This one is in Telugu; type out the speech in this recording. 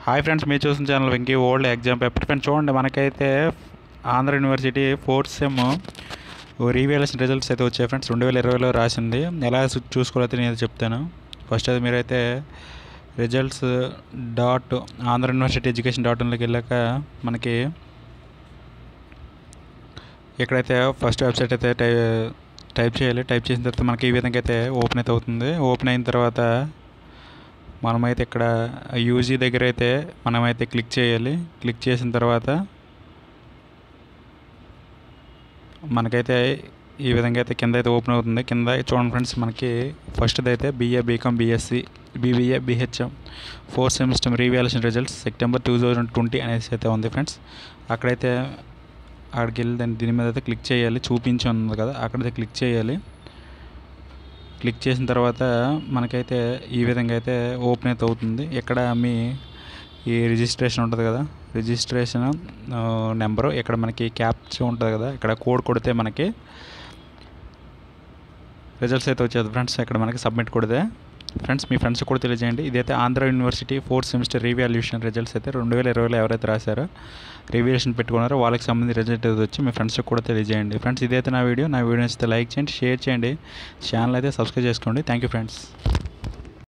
హాయ్ ఫ్రెండ్స్ మీరు చూసిన channel Venky old exam paper friends చూడండి మనకైతే Andhra university fourth sem revaluation results అయితే వచ్చాయి ఫ్రెండ్స్ రెండు వేల ఇరవైలో రాసింది ఎలా చూ- చూసుకోవాలో నేను చెప్తాను ఫస్ట్ అది మీరైతే results dot Andhra university education dot ఇన్లోకి వెళ్ళాక మనకి ఇక్కడైతే ఫస్ట్ వెబ్సైట్ అయితే టై టైప్ చేయాలి టైప్ చేసిన తర్వాత మనకి ఈ విధంగా అయితే ఓపెన్ అయితే అవుతుంది ఓపెన్ అయిన తర్వాత మనమైతే ఇక్కడ యూజీ దగ్గర అయితే మనమైతే క్లిక్ చేయాలి క్లిక్ చేసిన తర్వాత మనకైతే ఈ విధంగా అయితే కింద అయితే ఓపెన్ అవుతుంది కింద చూడండి ఫ్రెండ్స్ మనకి ఫస్ట్ది అయితే BA BCom BSc BBA BHM four semester revaluation results September two thousand twenty అనేసి అయితే ఉంది ఫ్రెండ్స్ అక్కడైతే అక్కడికి వెళ్ళి దాన్ని దీని మీద అయితే క్లిక్ చేయాలి చూపించి ఉంది కదా అక్కడైతే క్లిక్ చేయాలి క్లిక్ చేసిన తర్వాత మనకైతే ఈ విధంగా అయితే ఓపెన్ అయితే అవుతుంది ఇక్కడ మీ ఈ రిజిస్ట్రేషన్ ఉంటుంది కదా రిజిస్ట్రేషన్ నెంబరు ఇక్కడ మనకి క్యాప్చర్ ఉంటుంది కదా ఇక్కడ కోడ్ కొడితే మనకి రిజల్ట్స్ అయితే వచ్చేది ఫ్రెండ్స్ ఇక్కడ మనకి సబ్మిట్ కొడితే ఫ్రెండ్స్ మీ ఫ్రెండ్స్ కూడా తెలియజేయండి ఇదైతే Andhra university fourth semester revaluation results అయితే రెండు వేల ఇరవైలో ఎవరైతే రాశారో రివాల్యూషన్ పెట్టుకున్నారో వాళ్ళకి సంబంధించి రిజల్ట్ అయితే వచ్చి మీ ఫ్రెండ్స్కి కూడా తెలియజేయండి ఫ్రెండ్స్ ఇదైతే నా వీడియో నా వీడియో నచ్చితే లైక్ చేయండి షేర్ చేయండి ఛానల్ అయితే సబ్స్క్రైబ్ చేసుకోండి థ్యాంక్ యూ ఫ్రెండ్స్